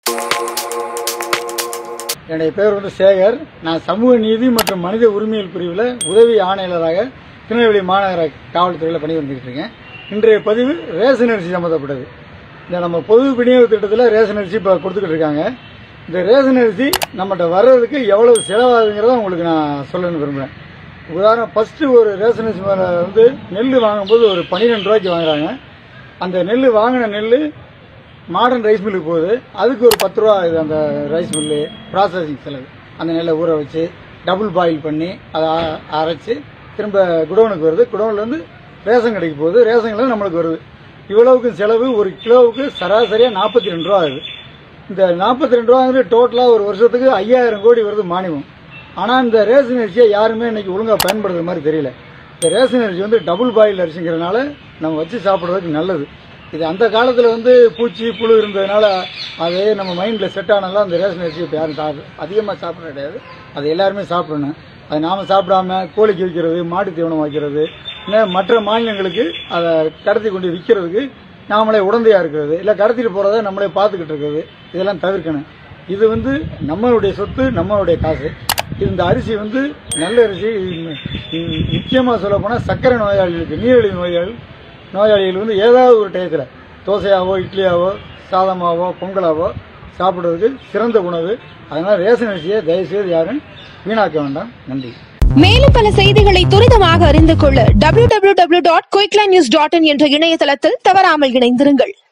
என்னுடைய பேர் வந்து சேகர் நான் சமூக நீதி மற்றும் மனித உரிமைகள் பிரிவில் உதவி ஆணையாளராக திருநெல்வேலி மாநகர காவல்துறையில் பணி வந்துகிட்டு இருக்கேன் இன்றைய பதிவு ரேஷன் அரிசி சம்மந்தப்பட்டது இந்த நம்ம பொது விநியோக திட்டத்தில் ரேஷன் அரிசி இப்போ கொடுத்துக்கிட்டு இருக்காங்க இந்த ரேஷன் அரிசி நம்மகிட்ட வர்றதுக்கு எவ்வளவு செலவாகுங்கிறத உங்களுக்கு நான் சொல்லணும்னு விரும்புகிறேன் உதாரணம் ஃபஸ்ட்டு ஒரு ரேஷன் அரிசி மேலே வந்து நெல் வாங்கும்போது ஒரு பன்னிரெண்டு ரூபாய்க்கு வாங்குறாங்க அந்த நெல் வாங்கின நெல் மாடர்ன் ரைஸ் மில்லுக்கு போகுது அதுக்கு ஒரு பத்து ரூபா இது அந்த ரைஸ் மில்லு ப்ராசஸிங் செலவு அந்த நெல்லை ஊற வச்சு டபுள் பாயில் பண்ணி அதை அ- அரைச்சு திரும்ப குடோனுக்கு வருது குடோன்லேருந்து ரேஷன் கடைக்கு போகுது ரேஷன் கடை நம்மளுக்கு வருது இவ்வளவுக்கு செலவு ஒரு கிலோவுக்கு சராசரியாக நாற்பத்தி ரெண்டு ரூபா ஆகுது இந்த நாற்பத்தி ரெண்டு ரூபாங்கிறது டோட்டலாக ஒரு வருஷத்துக்கு ஐயாயிரம் கோடி வருது மானியம் ஆனால் இந்த ரேஷன் அரிசியை யாருமே இன்னைக்கு ஒழுங்காக பயன்படுத்துற மாதிரி தெரியல இந்த ரேஷன் அரிசி வந்து டபுள் பாயில் அரிசிங்கிறதுனால நம்ம வச்சு சாப்பிட்றதுக்கு நல்லது இது அந்த காலத்தில் வந்து பூச்சி புழு இருந்ததுனால அதே நம்ம மைண்டில் செட் ஆனாலும் அந்த ரேஷன் அரிசி இப்போ யாரும் சாப்பிட அதிகமாக சாப்பிட கிடையாது அது எல்லாருமே சாப்பிடணும் அது நாம் சாப்பிடாம கோழிக்கு வைக்கிறது மாட்டு தீவனம் வைக்கிறது இன்னும் மற்ற மாநிலங்களுக்கு அதை கடத்தி கொண்டு விற்கிறதுக்கு நாமளே உடந்தையாக இருக்கிறது இல்லை கடத்திட்டு போகிறத நம்மளே பார்த்துக்கிட்டு இருக்கிறது இதெல்லாம் தவிர்க்கணும் இது வந்து நம்மளுடைய சொத்து நம்மளுடைய காசு இந்த அரிசி வந்து நல்ல அரிசி முக்கியமாக சொல்ல போனால் சர்க்கரை நோயாளிகளுக்கு நீரிழிவு நோயாளி நோயாளிகள் வந்து ஏதாவது ஒரு டயத்தில் தோசையாவோ இட்லியாவோ சாதமாவோ பொங்கலாவோ சாப்பிட்றதுக்கு சிறந்த உணவு அதனால் ரேஷன் அரிசியை தயவுசெய்து யாரும் வீணாக்க வேண்டாம் நன்றி மேலும் பல செய்திகளை துரிதமாக அறிந்து கொள்ள www.quicklines.in என்ற இணையதளத்தில் தவறாமல் இணைந்திருங்கள்